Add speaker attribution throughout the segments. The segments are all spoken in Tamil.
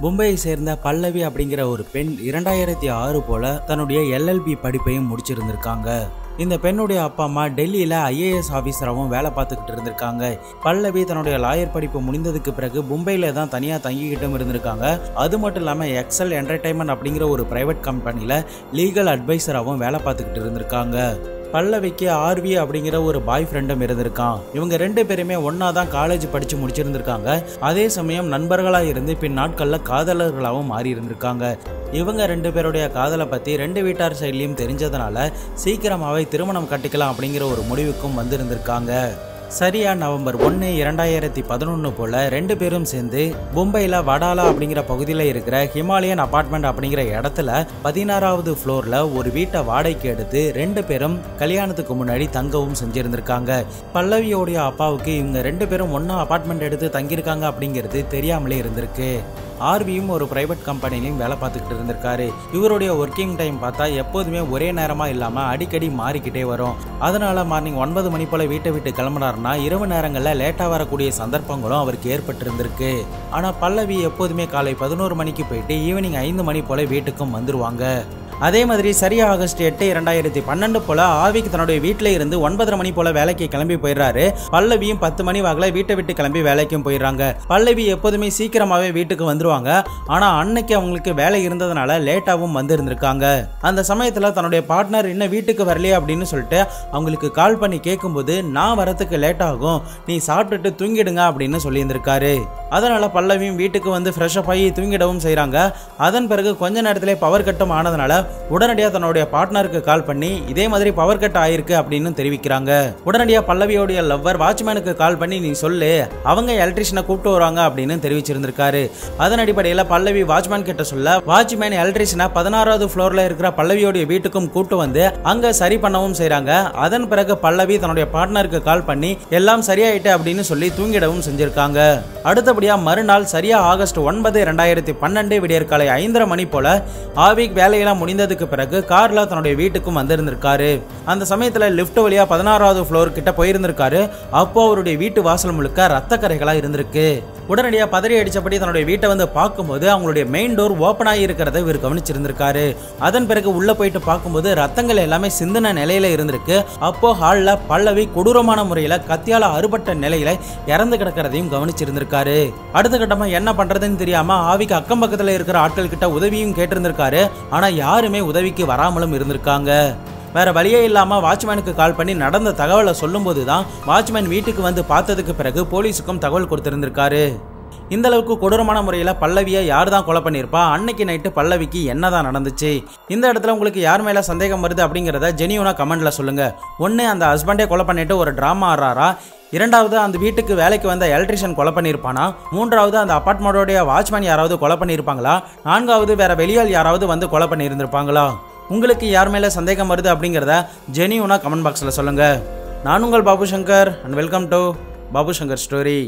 Speaker 1: மும்பையை சேர்ந்த பல்லவி அப்படிங்கிற ஒரு பெண் இரண்டாயிரத்தி ஆறு போல தன்னுடைய எல்எல்பி படிப்பையும் முடிச்சிருந்திருக்காங்க இந்த பெண்ணுடைய அப்பா அம்மா டெல்லியில ஐஏஎஸ் ஆபீசராகவும் வேலை பார்த்துக்கிட்டு இருந்திருக்காங்க பல்லவி தன்னுடைய லாயர் படிப்பு முடிந்ததுக்கு பிறகு மும்பையில தான் தனியா தங்கிக்கிட்டும் இருந்திருக்காங்க அது மட்டும் இல்லாம எக்ஸல் என்டர்டைன்மெண்ட் அப்படிங்கிற ஒரு பிரைவேட் கம்பெனில லீகல் அட்வைசராகவும் வேலை பார்த்துக்கிட்டு இருந்திருக்காங்க பல்லவிக்கு ஆர்வி அப்படிங்கிற ஒரு பாய் ஃப்ரெண்டும் இருந்திருக்கான் இவங்க ரெண்டு பேருமே ஒன்னா தான் காலேஜ் படிச்சு முடிச்சிருந்திருக்காங்க அதே சமயம் நண்பர்களா இருந்து பின் நாட்கள்ல காதலர்களாகவும் மாறி இருந்திருக்காங்க இவங்க ரெண்டு பேருடைய காதலை பத்தி ரெண்டு வீட்டார் சைட்லயும் தெரிஞ்சதுனால சீக்கிரமாவே திருமணம் கட்டிக்கலாம் அப்படிங்கிற ஒரு முடிவுக்கும் வந்திருந்திருக்காங்க சரியா நவம்பர் ஒன்று இரண்டாயிரத்தி பதினொன்று போல ரெண்டு பேரும் சேர்ந்து மும்பையில் வடாலா அப்படிங்கிற பகுதியில் இருக்கிற ஹிமாலயன் அபார்ட்மெண்ட் அப்படிங்கிற இடத்துல பதினாறாவது ஃப்ளோரில் ஒரு வீட்டை வாடகைக்கு எடுத்து ரெண்டு பேரும் கல்யாணத்துக்கு முன்னாடி தங்கவும் செஞ்சிருந்திருக்காங்க பல்லவியோடைய அப்பாவுக்கு இவங்க ரெண்டு பேரும் ஒன்றா அபார்ட்மெண்ட் எடுத்து தங்கியிருக்காங்க அப்படிங்கிறது தெரியாமலே இருந்திருக்கு ஆர்வியும் ஒரு பிரைவேட் கம்பெனிலையும் வேலை பார்த்துக்கிட்டு இருந்திருக்காரு இவருடைய ஒர்க்கிங் டைம் பார்த்தா எப்போதுமே ஒரே நேரமாக இல்லாமல் அடிக்கடி மாறிக்கிட்டே வரும் அதனால மார்னிங் ஒன்பது மணி போல வீட்டை விட்டு கிளம்புனாருன்னா இரவு நேரங்களில் லேட்டாக வரக்கூடிய சந்தர்ப்பங்களும் அவருக்கு ஏற்பட்டிருந்திருக்கு ஆனால் பல்லவி எப்போதுமே காலை பதினோரு மணிக்கு போயிட்டு ஈவினிங் ஐந்து மணி போல வீட்டுக்கும் வந்துருவாங்க அதே மாதிரி சரியா ஆகஸ்ட் எட்டு இரண்டாயிரத்தி பன்னெண்டு போல ஆவிக்கு தன்னுடைய வீட்டில் இருந்து ஒன்பதரை மணி போல வேலைக்கு கிளம்பி போயிடுறாரு பல்லவியும் பத்து மணி வாக்கில் வீட்டை விட்டு கிளம்பி வேலைக்கும் போயிடுறாங்க பல்லவி எப்போதுமே சீக்கிரமாவே வீட்டுக்கு வந்துருவாங்க ஆனா அன்னைக்கு அவங்களுக்கு வேலை இருந்ததுனால லேட்டாவும் வந்து இருந்திருக்காங்க அந்த சமயத்துல தன்னுடைய பார்ட்னர் இன்னும் வீட்டுக்கு வரலையே அப்படின்னு சொல்லிட்டு அவங்களுக்கு கால் பண்ணி கேட்கும்போது நான் வரத்துக்கு லேட் ஆகும் நீ சாப்பிட்டுட்டு தூங்கிடுங்க அப்படின்னு சொல்லியிருந்திருக்காரு அதனால பல்லவியும் வீட்டுக்கு வந்து ஃப்ரெஷ் அப் ஆகி தூங்கிடவும் செய்றாங்க அதன் பிறகு கொஞ்ச நேரத்திலே பவர் கட்டும் ஆனதுனால உடனடியாக தன்னுடைய பார்ட்னருக்கு கால் பண்ணி இதே மாதிரி பவர் கட் ஆயிருக்கு அப்படின்னு தெரிவிக்கிறாங்க உடனடியாக பல்லவியோடைய லவ்வர் வாட்ச்மேனுக்கு கால் பண்ணி நீ சொல்லு அவங்க எலக்ட்ரிஷியனை கூப்பிட்டு வருவாங்க அப்படின்னு தெரிவிச்சிருந்திருக்காரு அதன் அடிப்படையில் பல்லவி வாட்ச்மேன் கிட்ட சொல்ல வாட்ச்மேன் எலக்ட்ரிஷியனை பதினாறாவது ஃப்ளோர்ல இருக்கிற பல்லவியோடைய வீட்டுக்கும் கூட்டு வந்து அங்க சரி பண்ணவும் செய்றாங்க அதன் பிறகு பல்லவி தன்னுடைய பார்ட்னருக்கு கால் பண்ணி எல்லாம் சரியாயிட்டு அப்படின்னு சொல்லி தூங்கிடவும் செஞ்சிருக்காங்க அடுத்தபடியா மறுநாள் சரியா ஆகஸ்ட் ஒன்பது ரெண்டாயிரத்தி பன்னெண்டு விடியற்காலை ஐந்தரை மணி போல ஆவிக் வேலையெல்லாம் முடிந்ததுக்கு பிறகு கார்ல தன்னுடைய வீட்டுக்கும் வந்திருந்திருக்காரு அந்த சமயத்துல லிஃப்ட் வழியா பதினாறாவது ஃப்ளோர் கிட்ட போயிருந்திருக்காரு அப்போ அவருடைய வீட்டு வாசல் முழுக்க ரத்த கரைகளா இருந்திருக்கு உடனடியா பதறி அடிச்சபடி தன்னுடைய வீட்டை வந்து பார்க்கும்போது அவங்களுடைய மெயின் டோர் ஓப்பன் ஆகி இருக்கிறத இவர் கவனிச்சிருந்திருக்காரு அதன் பிறகு உள்ள போயிட்டு பார்க்கும்போது ரத்தங்கள் எல்லாமே சிந்தின நிலையில இருந்திருக்கு அப்போ ஹால்ல பல்லவி கொடூரமான முறையில கத்தியால அறுபட்ட நிலையில இறந்து கிடக்கிறதையும் கவனிச்சிருந்திருக்காரு அடுத்த கட்டமா என்ன பண்றதுன்னு தெரியாம ஆவிக்கு அக்கம் பக்கத்துல இருக்கிற ஆட்கள் கிட்ட உதவியும் கேட்டிருந்திருக்காரு ஆனா யாருமே உதவிக்கு வராமலும் இருந்திருக்காங்க வேற வழியே இல்லாம வாட்ச்மேனுக்கு கால் பண்ணி நடந்த தகவலை சொல்லும்போது தான் வாட்ச்மேன் வீட்டுக்கு வந்து பார்த்ததுக்கு பிறகு போலீஸுக்கும் தகவல் கொடுத்திருந்திருக்காரு இந்த அளவுக்கு கொடூரமான முறையில் பல்லவியை யார் தான் கொலை பண்ணியிருப்பா அன்னைக்கு நைட்டு பல்லவிக்கு என்னதான் நடந்துச்சு இந்த இடத்துல உங்களுக்கு யார் மேல சந்தேகம் வருது அப்படிங்கிறத ஜெனியூனா கமெண்ட்ல சொல்லுங்க ஒன்று அந்த ஹஸ்பண்டே கொலை பண்ணிட்டு ஒரு ட்ராமா ஆடுறாரா இரண்டாவது அந்த வீட்டுக்கு வேலைக்கு வந்த எலக்ட்ரிஷியன் கொலை பண்ணியிருப்பானா மூன்றாவது அந்த அப்பார்ட்மெண்ட்டோடைய வாட்ச்மேன் யாராவது கொலை பண்ணியிருப்பாங்களா நான்காவது வேற வெளியால் யாராவது வந்து கொலை பண்ணியிருந்திருப்பாங்களா உங்களுக்கு யார் மேலே சந்தேகம் வருது அப்படிங்கிறத ஜெனியூனா கமெண்ட் பாக்ஸில் சொல்லுங்க நான் உங்கள் Babu Shankar and welcome to Babu Shankar story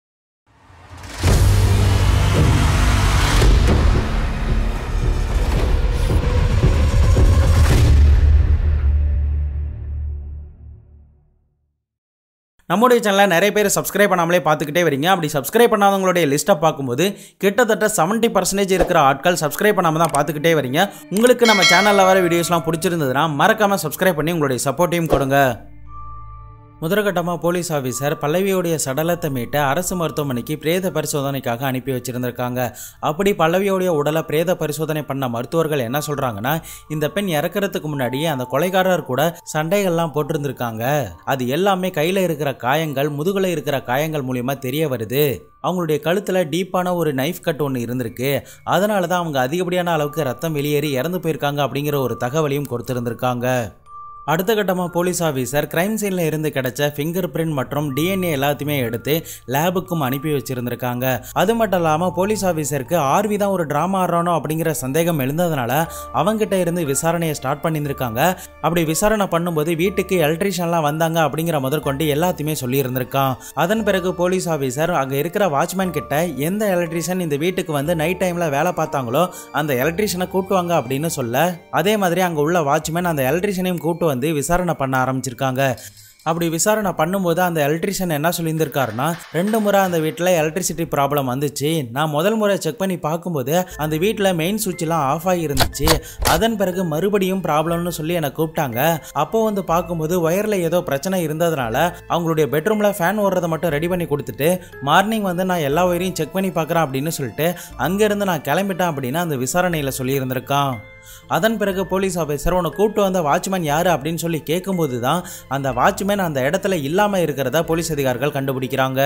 Speaker 1: நம்முடைய சேனலை நிறைய பேர் சப்ஸ்கிரைப் பண்ணாமலே பார்த்துக்கிட்டே வரீங்க அப்படி சப்ஸ்கிரைப் பண்ணாதவங்களுடைய லிஸ்ட்டை பார்க்கும்போது கிட்டத்தட்ட செவன்ட்டி பர்சன்டேஜ் இருக்கிற ஆட்கள் சப்ஸ்கிரைப் பண்ணாமல் தான் பார்த்துக்கிட்டே வரீங்க உங்களுக்கு நம்ம சேனலில் வர வீடியோஸ்லாம் பிடிச்சிருந்ததுன்னா மறக்காமல் சப்ஸ்கிரைப் பண்ணி உங்களுடைய சப்போர்ட்டையும் கொடுங்க முதற்கட்டமாக போலீஸ் ஆஃபீஸர் பல்லவியோடைய சடலத்தை மீட்ட அரசு மருத்துவமனைக்கு பிரேத பரிசோதனைக்காக அனுப்பி வச்சிருந்திருக்காங்க அப்படி பல்லவியோடைய உடலை பிரேத பரிசோதனை பண்ண மருத்துவர்கள் என்ன சொல்றாங்கன்னா இந்த பெண் இறக்கறதுக்கு முன்னாடியே அந்த கொலைகாரர் கூட சண்டைகள்லாம் போட்டிருந்திருக்காங்க அது எல்லாமே கையில் இருக்கிற காயங்கள் முதுகுல இருக்கிற காயங்கள் மூலியமா தெரிய வருது அவங்களுடைய கழுத்தில் டீப்பான ஒரு நைஃப் கட் ஒன்று இருந்திருக்கு அதனால தான் அவங்க அதிகப்படியான அளவுக்கு ரத்தம் வெளியேறி இறந்து போயிருக்காங்க அப்படிங்கிற ஒரு தகவலையும் கொடுத்திருந்திருக்காங்க அடுத்த கட்டமாக போலீஸ் ஆஃபீஸர் கிரைம் சீனில் இருந்து கிடைச்ச ஃபிங்கர் பிரிண்ட் மற்றும் டிஎன்ஏ எல்லாத்தையுமே எடுத்து லேபுக்கும் அனுப்பி வச்சிருந்திருக்காங்க அது மட்டும் இல்லாமல் போலீஸ் ஆஃபீஸருக்கு ஆர்வி தான் ஒரு ட்ராமா ஆடுறானோ அப்படிங்கிற சந்தேகம் எழுந்ததுனால அவங்ககிட்ட இருந்து விசாரணையை ஸ்டார்ட் பண்ணியிருந்திருக்காங்க அப்படி விசாரணை பண்ணும்போது வீட்டுக்கு எலக்ட்ரிஷியன்லாம் வந்தாங்க அப்படிங்கிற முதற்கொண்டு எல்லாத்தையுமே சொல்லியிருந்திருக்கான் அதன் பிறகு போலீஸ் ஆஃபீஸர் அங்கே இருக்கிற வாட்ச்மேன் கிட்ட எந்த எலக்ட்ரிஷியன் இந்த வீட்டுக்கு வந்து நைட் டைமில் வேலை பார்த்தாங்களோ அந்த எலக்ட்ரிஷியனை கூட்டுவாங்க அப்படின்னு சொல்ல அதே மாதிரி அங்கே உள்ள வாட்ச்மேன் அந்த எலக்ட்ரிஷியனையும் கூட்டு வந்து விசாரணை பண்ண ஆரம்பிச்சிருக்காங்க அப்படி விசாரணை பண்ணும்போது அந்த எலக்ட்ரிஷியன் என்ன சொல்லியிருந்திருக்காருன்னா ரெண்டு முறை அந்த வீட்டில் எலக்ட்ரிசிட்டி ப்ராப்ளம் வந்துச்சு நான் முதல் முறை செக் பண்ணி பார்க்கும்போது அந்த வீட்டில் மெயின் சுவிட்ச்லாம் ஆஃப் ஆகி இருந்துச்சு அதன் பிறகு மறுபடியும் ப்ராப்ளம்னு சொல்லி என்னை கூப்பிட்டாங்க அப்போ வந்து பார்க்கும்போது ஒயரில் ஏதோ பிரச்சனை இருந்ததுனால அவங்களுடைய பெட்ரூமில் ஃபேன் ஓடுறதை மட்டும் ரெடி பண்ணி கொடுத்துட்டு மார்னிங் வந்து நான் எல்லா ஒயரையும் செக் பண்ணி பார்க்குறேன் அப்படின்னு சொல்லிட்டு அங்கேருந்து நான் கிளம்பிட்டேன் அப்படின்னு அந்த விசாரணையில் சொல்லியிருந்திருக்கான் அதன் பிறகு போலீஸ் ஆஃபீஸர் உன்னை கூப்பிட்டு வந்த வாட்ச்மேன் யாரு அப்படின்னு சொல்லி கேட்கும்போது தான் அந்த வாட்ச்மேன் அந்த இடத்துல இல்லாமல் இருக்கிறத போலீஸ் அதிகாரிகள் கண்டுபிடிக்கிறாங்க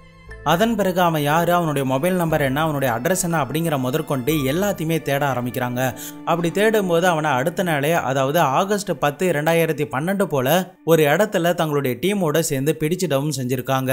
Speaker 1: அதன் பிறகு அவன் யார் அவனுடைய மொபைல் நம்பர் என்ன அவனுடைய அட்ரஸ் என்ன அப்படிங்கிற முதற்கொண்டு எல்லாத்தையுமே தேட ஆரம்பிக்கிறாங்க அப்படி தேடும்போது அவனை அடுத்த நாளே அதாவது ஆகஸ்ட் பத்து ரெண்டாயிரத்தி பன்னெண்டு போல ஒரு இடத்துல தங்களுடைய டீமோட சேர்ந்து பிடிச்சிடவும் செஞ்சிருக்காங்க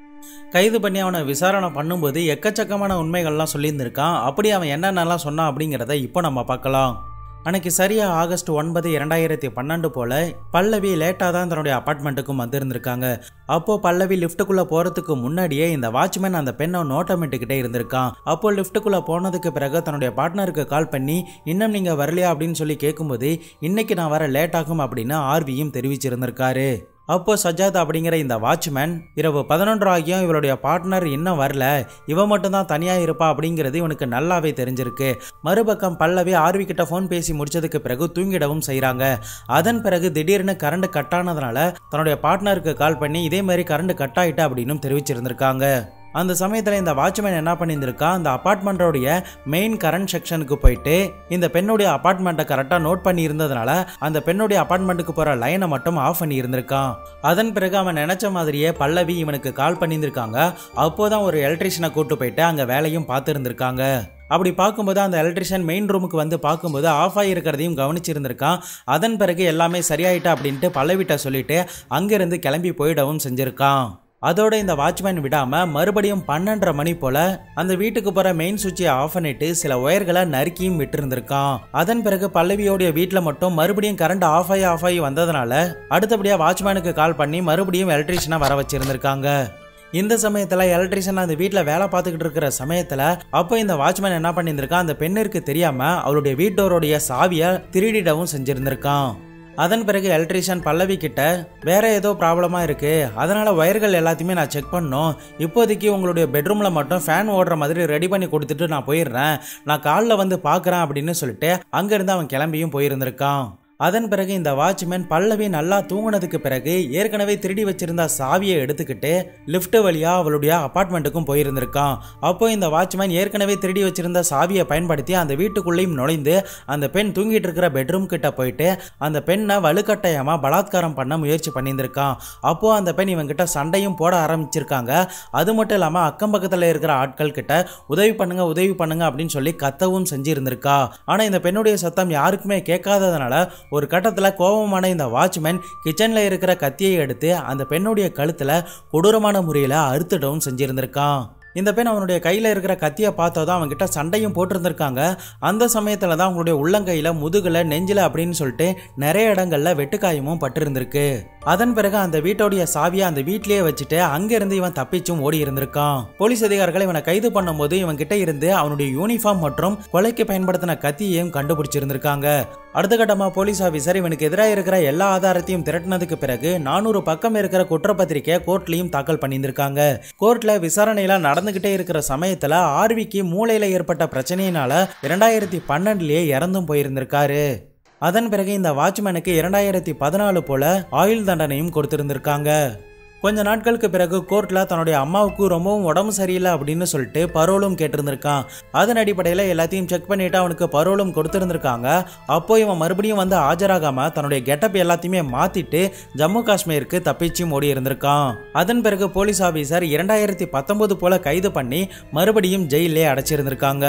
Speaker 1: கைது பண்ணி அவனை விசாரணை பண்ணும்போது எக்கச்சக்கமான உண்மைகள்லாம் சொல்லியிருந்திருக்கான் அப்படி அவன் என்னென்னலாம் சொன்னான் அப்படிங்கிறத இப்போ நம்ம பார்க்கலாம் அன்னைக்கு சரியா ஆகஸ்ட் ஒன்பது இரண்டாயிரத்தி பன்னெண்டு போல பல்லவி லேட்டாக தான் தன்னுடைய அப்பார்ட்மெண்ட்டுக்கும் வந்திருந்திருக்காங்க அப்போ பல்லவி லிஃப்ட்டுக்குள்ள போறதுக்கு முன்னாடியே இந்த வாட்ச்மேன் அந்த பெண்ணை நோட்டமிட்டுக்கிட்டே இருந்திருக்கான் அப்போ லிஃப்ட்டுக்குள்ள போனதுக்கு பிறகு தன்னுடைய பார்ட்னருக்கு கால் பண்ணி இன்னும் நீங்க வரலையா அப்படின்னு சொல்லி கேட்கும்போது இன்னைக்கு நான் வர லேட் ஆகும் அப்படின்னு ஆர்வியும் தெரிவிச்சிருந்திருக்காரு அப்போ சஜாத் அப்படிங்கிற இந்த வாட்ச்மேன் இரவு பதினொன்று ஆகியும் இவருடைய பார்ட்னர் இன்னும் வரல இவன் மட்டும்தான் தனியாக இருப்பா அப்படிங்கிறது இவனுக்கு நல்லாவே தெரிஞ்சிருக்கு மறுபக்கம் பல்லவி ஆர்வி கிட்ட ஃபோன் பேசி முடிச்சதுக்கு பிறகு தூங்கிடவும் செய்கிறாங்க அதன் பிறகு திடீர்னு கரண்ட் கட் ஆனதுனால தன்னுடைய பார்ட்னருக்கு கால் பண்ணி இதே மாதிரி கரண்ட் கட் ஆயிட்டா அப்படின்னு தெரிவிச்சிருந்திருக்காங்க அந்த சமயத்தில் இந்த வாட்ச்மேன் என்ன பண்ணியிருந்திருக்கா அந்த அப்பார்ட்மெண்ட்டோடைய மெயின் கரண்ட் செக்ஷனுக்கு போயிட்டு இந்த பெண்ணுடைய அப்பார்ட்மெண்ட்டை கரெக்டாக நோட் பண்ணி இருந்ததுனால அந்த பெண்ணுடைய அப்பார்ட்மெண்ட்டுக்கு போகிற லைனை மட்டும் ஆஃப் பண்ணி இருந்திருக்கான் அதன் பிறகு அவன் நினைச்ச மாதிரியே பல்லவி இவனுக்கு கால் பண்ணியிருந்திருக்காங்க அப்போதான் ஒரு எலக்ட்ரிஷியனை கூட்டு போயிட்டு அங்கே வேலையும் பார்த்துருந்துருக்காங்க அப்படி பார்க்கும்போது அந்த எலக்ட்ரிஷியன் மெயின் ரூமுக்கு வந்து பார்க்கும்போது ஆஃப் ஆகிருக்கிறதையும் கவனிச்சிருந்திருக்கான் அதன் பிறகு எல்லாமே சரியாயிட்டா அப்படின்ட்டு பல்லவிட்ட சொல்லிட்டு அங்கிருந்து கிளம்பி போயிடவும் செஞ்சிருக்கான் அதோட இந்த வாட்ச்மேன் விடாம மறுபடியும் பன்னெண்டரை மணி போல அந்த வீட்டுக்கு போற மெயின் சுவிட்சை ஆஃப் பண்ணிட்டு சில ஒயர்களை நறுக்கியும் விட்டுருந்திருக்கான் அதன் பிறகு பல்லவியோடைய வீட்டில் மட்டும் மறுபடியும் கரண்ட் ஆஃப் ஆகி ஆஃப் ஆகி வந்ததுனால அடுத்தபடியா வாட்ச்மேனுக்கு கால் பண்ணி மறுபடியும் எலக்ட்ரிஷியனை வர வச்சிருந்திருக்காங்க இந்த சமயத்துல எலக்ட்ரிஷியன் அந்த வீட்டில் வேலை பார்த்துக்கிட்டு இருக்கிற சமயத்துல அப்போ இந்த வாட்ச்மேன் என்ன பண்ணியிருந்திருக்கான் அந்த பெண்ணிற்கு தெரியாம அவளுடைய வீட்டோருடைய சாவியை திருடிடவும் செஞ்சிருந்திருக்கான் அதன் பிறகு எலக்ட்ரிஷியன் பல்லவி கிட்ட வேற ஏதோ ப்ராப்ளமா இருக்கு அதனால ஒயர்கள் எல்லாத்தையுமே நான் செக் பண்ணோம் இப்போதைக்கு உங்களுடைய பெட்ரூம்ல மட்டும் ஃபேன் ஓடுற மாதிரி ரெடி பண்ணி கொடுத்துட்டு நான் போயிடுறேன் நான் காலைல வந்து பார்க்கறேன் அப்படின்னு சொல்லிட்டு அங்கிருந்து அவன் கிளம்பியும் போயிருந்திருக்கான் அதன் பிறகு இந்த வாட்ச்மேன் பல்லவி நல்லா தூங்குனதுக்கு பிறகு ஏற்கனவே திருடி வச்சிருந்த சாவியை எடுத்துக்கிட்டு லிஃப்ட் வழியா அவளுடைய அபார்ட்மெண்ட்டுக்கும் போயிருந்திருக்கான் அப்போ இந்த வாட்ச்மேன் ஏற்கனவே திருடி வச்சிருந்த சாவியை பயன்படுத்தி அந்த வீட்டுக்குள்ளேயும் நுழைந்து அந்த பெண் தூங்கிட்டு இருக்கிற பெட்ரூம் கிட்ட போயிட்டு அந்த பெண்ணை வலுக்கட்டாயமா பலாத்காரம் பண்ண முயற்சி பண்ணியிருந்திருக்கான் அப்போ அந்த பெண் இவங்கிட்ட சண்டையும் போட ஆரம்பிச்சிருக்காங்க அது மட்டும் இல்லாம அக்கம் பக்கத்துல இருக்கிற ஆட்கள் கிட்ட உதவி பண்ணுங்க உதவி பண்ணுங்க அப்படின்னு சொல்லி கத்தவும் செஞ்சிருந்திருக்கா ஆனா இந்த பெண்ணுடைய சத்தம் யாருக்குமே கேட்காததுனால ஒரு கட்டத்தில் கோபமான இந்த வாட்ச்மேன் கிச்சனில் இருக்கிற கத்தியை எடுத்து அந்த பெண்ணுடைய கழுத்தில் கொடூரமான முறையில் அறுத்துடவும் செஞ்சிருந்திருக்கான் இந்த பெண் அவனுடைய கையில் இருக்கிற கத்தியை பார்த்ததும் அவன்கிட்ட சண்டையும் போட்டிருந்திருக்காங்க அந்த சமயத்தில் தான் அவங்களுடைய உள்ளங்கையில் முதுகில் நெஞ்சில் அப்படின்னு சொல்லிட்டு நிறைய இடங்கள்ல வெட்டுக்காயமும் பட்டிருந்திருக்கு அதன் பிறகு அந்த வீட்டோடைய சாவியை அந்த வீட்லயே வச்சுட்டு அங்கிருந்து இவன் தப்பிச்சும் ஓடி இருந்திருக்கான் போலீஸ் அதிகாரிகள் இவனை கைது பண்ணும்போது இவன் கிட்ட இருந்து அவனுடைய யூனிஃபார்ம் மற்றும் கொலைக்கு பயன்படுத்தின கத்தியையும் கண்டுபிடிச்சிருந்திருக்காங்க அடுத்த கட்டமா போலீஸ் ஆபீசர் இவனுக்கு எதிராக இருக்கிற எல்லா ஆதாரத்தையும் திரட்டினதுக்கு பிறகு நானூறு பக்கம் இருக்கிற குற்றப்பத்திரிக்கை கோர்ட்லயும் தாக்கல் பண்ணியிருந்திருக்காங்க கோர்ட்ல விசாரணையில நடந்துகிட்டே இருக்கிற சமயத்துல ஆர்விக்கு மூளையில ஏற்பட்ட பிரச்சனையினால இரண்டாயிரத்தி பன்னெண்டுலயே இறந்தும் போயிருந்திருக்காரு அதன் பிறகு இந்த வாட்ச்மேனுக்கு இரண்டாயிரத்தி பதினாலு போல ஆயுள் தண்டனையும் கொடுத்திருந்திருக்காங்க கொஞ்ச நாட்களுக்கு பிறகு கோர்ட்ல தன்னுடைய அம்மாவுக்கு ரொம்பவும் உடம்பு சரியில்லை அப்படின்னு சொல்லிட்டு பரோலும் கேட்டிருந்திருக்கான் அதன் அடிப்படையில் எல்லாத்தையும் செக் பண்ணிட்டு அவனுக்கு பரோலும் கொடுத்திருந்திருக்காங்க அப்போ இவன் மறுபடியும் வந்து ஆஜராகாம தன்னுடைய கெட்டப் எல்லாத்தையுமே மாத்திட்டு ஜம்மு காஷ்மீருக்கு தப்பிச்சும் ஓடி இருந்திருக்கான் அதன் பிறகு போலீஸ் ஆபீசர் இரண்டாயிரத்தி பத்தொன்பது போல கைது பண்ணி மறுபடியும் ஜெயிலே அடைச்சிருந்திருக்காங்க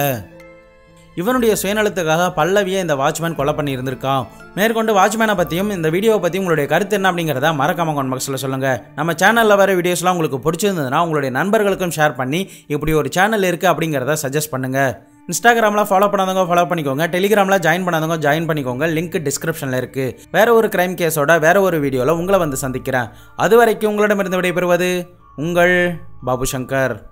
Speaker 1: இவனுடைய சுயநலத்துக்காக பல்லவியை இந்த வாட்ச்மேன் கொலை பண்ணி இருந்திருக்கான் மேற்கொண்டு வாட்ச்மேனை பற்றியும் இந்த வீடியோவை பற்றி உங்களுடைய கருத்து என்ன அப்படிங்கிறத மறக்காம கமெண்ட் பாக்ஸில் சொல்லுங்கள் நம்ம சேனலில் வர வீடியோஸ்லாம் உங்களுக்கு பிடிச்சிருந்ததுன்னா உங்களுடைய நண்பர்களுக்கும் ஷேர் பண்ணி இப்படி ஒரு சேனல் இருக்குது அப்படிங்கிறத சஜஸ்ட் பண்ணுங்கள் இன்ஸ்டாகிராமில் ஃபாலோ பண்ணாதவங்க ஃபாலோ பண்ணிக்கோங்க டெலிகிராமில் ஜாயின் பண்ணாதவங்க ஜாயின் பண்ணிக்கோங்க லிங்க் டிஸ்கிரிப்ஷனில் இருக்குது வேற ஒரு கிரைம் கேஸோட வேற ஒரு வீடியோவில் உங்களை வந்து சந்திக்கிறேன் அது வரைக்கும் உங்களிடமிருந்து விடைபெறுவது உங்கள் பாபு சங்கர்